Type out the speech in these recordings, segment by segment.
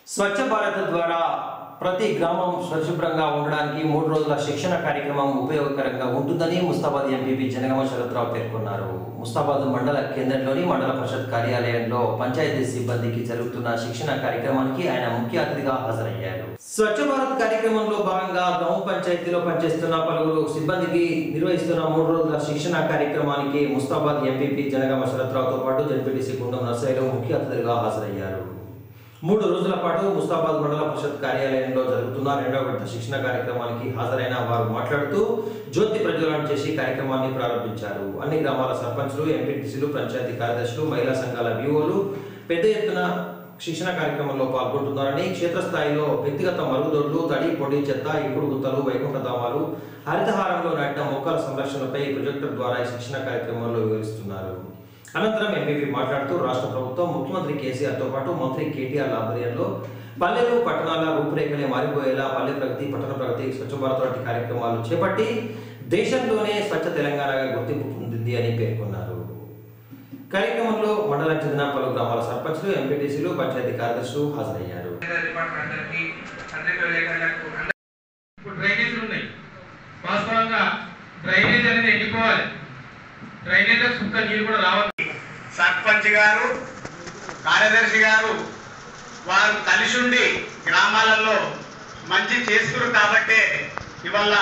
స్వచ్ఛ భారత్ ద్వారా ప్రతి గ్రామం పరిశుభ్రంగా ఉండడానికి మూడు రోజుల శిక్షణ కార్యక్రమం ఉపయోగకరంగా ఉంటుందని ముస్తాబాద్ ఎంపీపీ జనగమ శరత్రావు పేర్కొన్నారు ముస్తాబాద్ మండల కేంద్రంలోని మండల పరిషత్ కార్యాలయంలో పంచాయతీ సిబ్బందికి జరుగుతున్న శిక్షణ కార్యక్రమానికి ఆయన ముఖ్య అతిథిగా హాజరయ్యారు స్వచ్ఛ భారత్ కార్యక్రమంలో భాగంగా గ్రామ పంచాయతీలో పనిచేస్తున్న పలువురు సిబ్బందికి నిర్వహిస్తున్న మూడు రోజుల శిక్షణ కార్యక్రమానికి ముస్తాబాద్ ఎంపీపీ జనగామ శరత్రావుతో పాటు జడ్పీటీసీ గుండం నర్సయ్యలు ముఖ్య అతిథులుగా హాజరయ్యారు మూడు రోజుల పాటు ముస్తాబాద్ మండల పరిషత్ కార్యాలయంలో జరుగుతున్న రెండవ విడత శిక్షణ కార్యక్రమానికి హాజరైన వారు మాట్లాడుతూ జ్యోతి ప్రజ్వలన చేసి కార్యక్రమాన్ని ప్రారంభించారు అన్ని గ్రామాల సర్పంచులు ఎంపీటీసీలు పంచాయతీ కార్యదర్శులు మహిళా సంఘాల వ్యూహోలు పెద్ద ఎత్తున శిక్షణ కార్యక్రమంలో పాల్గొంటున్నారని క్షేత్రస్థాయిలో వ్యక్తిగత మరుగుదొడ్లు తడి పొడి చెత్త ఇప్పుడు గుంతలు వైకుంఠధామాలు హరితహారంలో నాటిన మొక్కల సంరక్షణపై ప్రొజెక్టర్ ద్వారా ఈ శిక్షణ కార్యక్రమంలో వివరిస్తున్నారు అనంతరం ఎంపీపీ మాట్లాడుతూ రాష్ట్ర ప్రభుత్వం ముఖ్యమంత్రి కేసీఆర్తో పాటు మంత్రి కేటీఆర్ ఆధ్వర్యంలో పల్లెలు పట్టణాల రూపురేఖలే మారిపోయేలా పల్లె ప్రగతి పట్టణ ప్రగతి స్వచ్ఛ భారత్ వంటి కార్యక్రమాలు చేపట్టి దేశంలోనే స్వచ్ఛ తెలంగాణగా గుర్తింపు పొందింది అని పేర్కొన్నారు కార్యక్రమంలో మండలానికి చెందిన పలు గ్రామాల సర్పంచ్లు ఎంపీటీసీలు పంచాయతీ కార్యదర్శులు హాజరయ్యారు డిపార్ట్మెంట్ అందరికీ అందరికీ విలేకరులకు అందరికీ ఇప్పుడు డ్రైనేజీలు ఉన్నాయి వాస్తవంగా డ్రైనేజ్ అనేది ఎండిపోవాలి డ్రైనేజ్ సుక్క నీళ్ళు కూడా రావాలి సర్పంచ్ గారు కార్యదర్శి గారు వారు కలిసి ఉండి గ్రామాలలో మంచి చేస్తున్నారు కాబట్టే ఇవాళ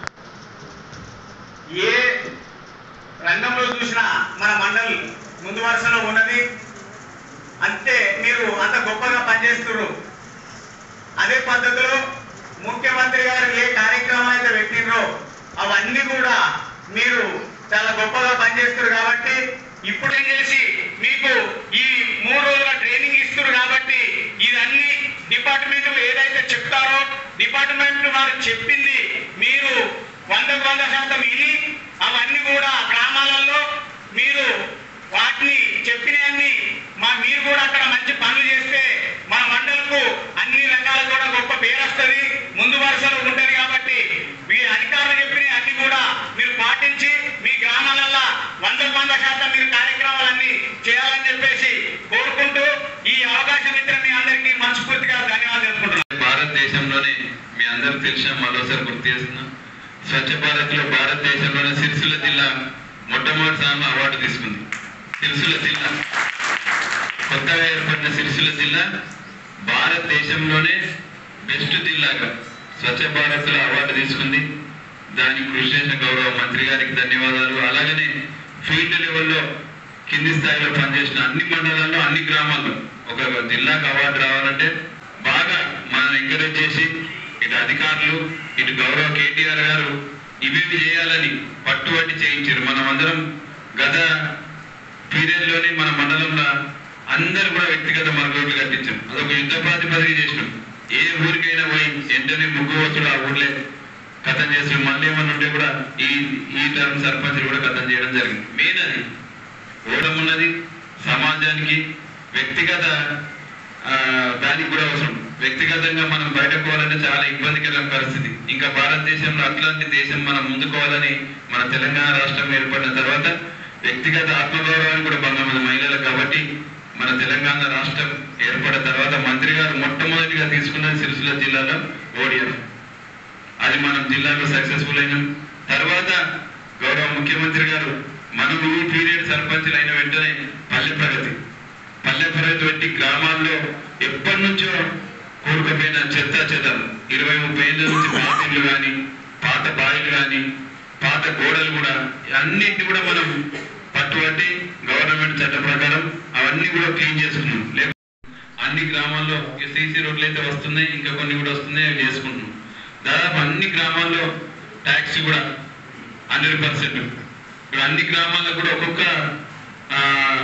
ఏ రంగంలో చూసినా మన మండలి ముందు వరుసలో ఉన్నది అంతే మీరు అంత గొప్పగా పనిచేస్తున్నారు అదే పద్ధతిలో ముఖ్యమంత్రి గారు ఏ కార్యక్రమం అయితే పెట్టినరో అవన్నీ కూడా మీరు చాలా గొప్పగా పనిచేస్తారు కాబట్టి ఇప్పుడు ఏం చేసి మీకు ఈ మూడు రోజుల ట్రైనింగ్ ఇస్తారు కాబట్టి ఇదన్నీ డిపార్ట్మెంట్ ఏదైతే చెప్తారో డిపార్ట్మెంట్ వారు చెప్పింది మీరు వందకు వంద శాతం ఇది అవన్నీ కూడా గ్రామాలలో మీరు వాటిని చెప్పినవన్నీ మా మీరు కూడా అక్కడ మంచి పనులు చేస్తే మా మండలకు అన్ని రకాల కూడా గొప్ప పేరు వస్తుంది ముందు వరుసలో ఉంటుంది కాబట్టి మీ అధికారులు చెప్పిన అన్ని కూడా మీరు పాటించి మీ గ్రామాలలో వందకు వంద శాతం మీరు కార్యక్రమాలన్నీ చేయాలని చెప్పేసి కోరుకుంటూ ఈ అవకాశం ఇచ్చిన మీ అందరికీ మనస్ఫూర్తిగా ధన్యవాదాలు తెలుపుకుంటున్నాను భారతదేశంలోనే మీ అందరికి తెలిసిన మరోసారి గుర్తు చేస్తున్నాం స్వచ్ఛ భారత్ లో భారతదేశంలోనే సిరిసిల్ల జిల్లా మొట్టమొదటి స్థానంలో అవార్డు తీసుకుంది సిరిసిల్ల జిల్లా కొత్తగా ఏర్పడిన సిరిసిల్ల జిల్లా భారతదేశంలోనే బెస్ట్ జిల్లాగా స్వచ్ఛ భారత్ లో అవార్డు తీసుకుంది దానికి కృషి చేసిన గౌరవ మంత్రి గారికి ధన్యవాదాలు అలాగనే ఫీల్డ్ లెవెల్లో కింది స్థాయిలో పనిచేసిన అన్ని మండలాల్లో అన్ని గ్రామాల్లో ఒక జిల్లాకు అవార్డు రావాలంటే బాగా మనం ఎంకరేజ్ చేసి ఇటు అధికారులు ఇటు గౌరవ కేటీఆర్ గారు ఇవేవి చేయాలని పట్టుబట్టి చేయించారు మనం అందరం గత పీరియడ్ లోనే మన మండలంలో అందరు కూడా వ్యక్తిగత మరుగుదొడ్లు కట్టించాం అదొక యుద్ధ ప్రాతిపదిక చేసినాం ఏ ఊరికైనా పోయి వెంటనే ముగ్గు వచ్చుడు ఆ ఊర్లే కథం చేసి మళ్ళీ ఏమన్నా ఉంటే కూడా ఈ ఈ టర్మ్ సర్పంచ్ కూడా కథం చేయడం జరిగింది మెయిన్ అది ఓటమున్నది సమాజానికి వ్యక్తిగత ఆ, దానికి కూడా అవసరం వ్యక్తిగతంగా మనం బయటకోవాలంటే చాలా ఇబ్బందికర పరిస్థితి ఇంకా భారతదేశంలో అట్లాంటి దేశం మనం ముందుకోవాలని మన తెలంగాణ రాష్ట్రం ఏర్పడిన తర్వాత వ్యక్తిగత ఆత్మగౌరవానికి కూడా భంగం ఉంది మహిళలకు కాబట్టి మన తెలంగాణ రాష్ట్రం ఏర్పడిన తర్వాత మంత్రి గారు మొట్టమొదటిగా తీసుకున్నది సిరిసిల్ల జిల్లాలో ఓడిఎఫ్ అది మనం జిల్లాలో సక్సెస్ఫుల్ అయినాం తర్వాత గౌరవ ముఖ్యమంత్రి గారు మనం ఈ పీరియడ్ సర్పంచులు అయిన వెంటనే పల్లె ప్రగతి పల్లె ప్రగతి పెట్టి గ్రామాల్లో ఎప్పటి నుంచో కూరుకుపోయిన చెత్త చెదలు ఇరవై ముప్పై ఏళ్ళ నుంచి బాతిన్లు కానీ పాత బాయిలు కానీ పాత గోడలు కూడా అన్నింటినీ కూడా మనం పట్టుబట్టి గవర్నమెంట్ చట్ట ప్రకారం అవన్నీ కూడా క్లీన్ చేసుకున్నాం లేక అన్ని గ్రామాల్లో సీసీ రోడ్లు అయితే వస్తున్నాయి ఇంకా కొన్ని కూడా వస్తున్నాయి అవి చేసుకుంటున్నాం దాదాపు అన్ని గ్రామాల్లో ట్యాక్సీ కూడా హండ్రెడ్ పర్సెంట్ ఇప్పుడు అన్ని గ్రామాల్లో కూడా ఒక్కొక్క ఆ,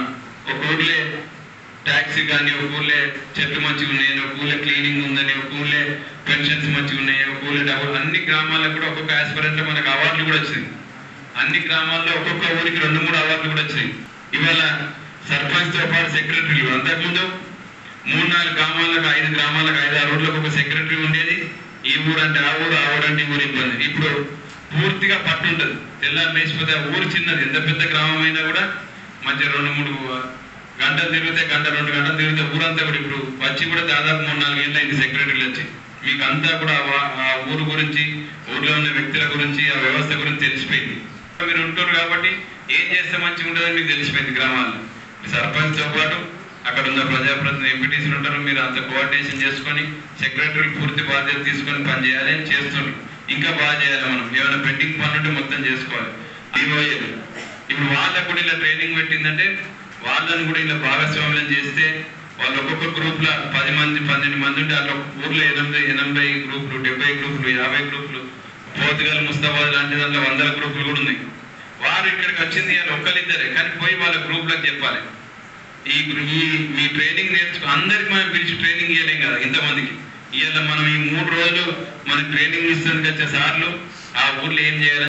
ఒక ఊర్లే ట్యాక్సీ కానీ ఒక ఊర్లే చెట్లు మంచిగా ఉన్నాయి ఒక ఊర్లే క్లీనింగ్ ఉందని ఒక ఊర్లే పెన్షన్స్ మంచిగా ఉన్నాయి ఒక ఊర్లే డబ్బులు అన్ని గ్రామాలకు కూడా ఒక్కొక్క ఆస్పిరెంట్ మనకు అవార్డులు కూడా వచ్చింది అన్ని గ్రామాల్లో ఒక్కొక్క ఊరికి రెండు మూడు అవార్డులు కూడా వచ్చినాయి ఇవాళ సర్పంచ్ తో పాటు సెక్రటరీలు అంతకుముందు మూడు నాలుగు గ్రామాలకు ఐదు గ్రామాలకు ఐదు ఆరు ఊర్లకు ఒక సెక్రటరీ ఉండేది ఈ ఊరు అంటే ఆ ఊరు ఆ ఊరు అంటే ఈ ఊరు ఇబ్బంది ఇప్పుడు పూర్తిగా పట్టు ఉంటుంది తెల్లారి లేచిపోతే ఆ ఊరు చిన్నది ఎంత పెద్ద గ్రామం అయినా కూడా మంచి రెండు మూడు గంటలు తిరిగితే గంట రెండు గంటలు తిరిగితే ఊరంతా కూడా ఇప్పుడు వచ్చి కూడా దాదాపు మూడు నాలుగు ఏళ్ళు అయింది సెక్రటరీలు వచ్చి మీకు అంతా కూడా ఆ వా- ఆ ఊరు గురించి ఊర్లో ఉన్న వ్యక్తుల గురించి ఆ వ్యవస్థ గురించి తెలిసిపోయింది మీరు ఉంటారు కాబట్టి ఏం చేస్తే మంచిగా ఉంటుందని మీకు తెలిసిపోయింది గ్రామాల్లో మీ సర్పంచ్తో పాటు అక్కడ ఉన్న ప్రజాప్రతినిధి ఎంపీటీసీలు ఉంటారు మీరు అంత కోఆర్డినేషన్ చేసుకొని సెక్రటరీలు పూర్తి బాధ్యత తీసుకొని పనిచేయాలి అని చేస్తున్నారు ఇంకా బాగా చేయాలి మనం ఏమైనా పెండింగ్ పనులు ఉంటే మొత్తం చేసుకోవాలి డిఓఏలు ఇప్పుడు వాళ్ళకు కూడా ఇలా ట్రైనింగ్ పెట్టిందంటే వాళ్ళని కూడా ఇలా భాగస్వామ్యం చేస్తే వాళ్ళు ఒక్కొక్క గ్రూప్ లో పది మంది పన్నెండు మంది ఉంటే వాళ్ళ ఊర్లో ఎనిమిది ఎనభై గ్రూపులు డెబ్బై గ్రూపులు యాభై గ్రూపులు పోతుగల్ ముస్తాబాద్ లాంటి దాంట్లో వందల గ్రూపులు కూడా ఉన్నాయి వారు ఇక్కడికి వచ్చింది అని ఒక్కరిద్దరే కానీ పోయి వాళ్ళ గ్రూప్లకు చెప్పాలి ఈ గ్రూ- ఈ మీ ట్రైనింగ్ నేర్చుకో అందరికి మనం పిలిచి ట్రైనింగ్ ఇవ్వలేం కదా ఇంతమందికి ఇవాళ మనం ఈ మూడు రోజులు మన ట్రైనింగ్ ఇస్తుంది వచ్చే సార్లు ఆ ఊర్లో ఏం చేయాలి